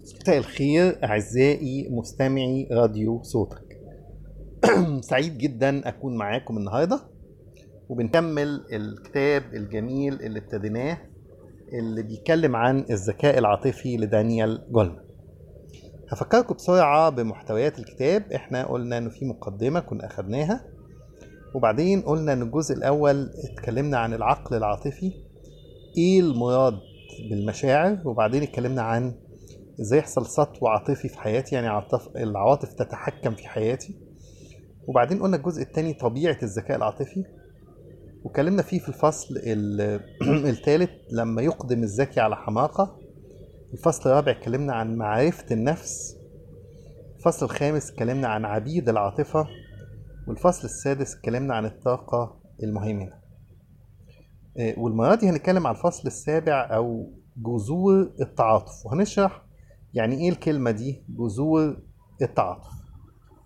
مساء الخير أعزائي مستمعي راديو صوتك سعيد جدا أكون معاكم النهاردة وبنكمل الكتاب الجميل اللي ابتديناه اللي بيتكلم عن الذكاء العاطفي لدانيال جولمان هفكركم بسرعة بمحتويات الكتاب احنا قلنا انه في مقدمة كنا اخدناها وبعدين قلنا ان الجزء الاول اتكلمنا عن العقل العاطفي ايه المراد بالمشاعر وبعدين اتكلمنا عن ازاي يحصل سطو عاطفي في حياتي يعني عاطف العواطف تتحكم في حياتي وبعدين قلنا الجزء الثاني طبيعة الذكاء العاطفي وكلمنا فيه في الفصل الثالث لما يقدم الذكي على حماقة الفصل الرابع اتكلمنا عن معرفة النفس الفصل الخامس اتكلمنا عن عبيد العاطفة والفصل السادس اتكلمنا عن الطاقة المهيمنة والمرة دي هنتكلم على الفصل السابع أو جذور التعاطف وهنشرح يعني إيه الكلمة دي جذور التعاطف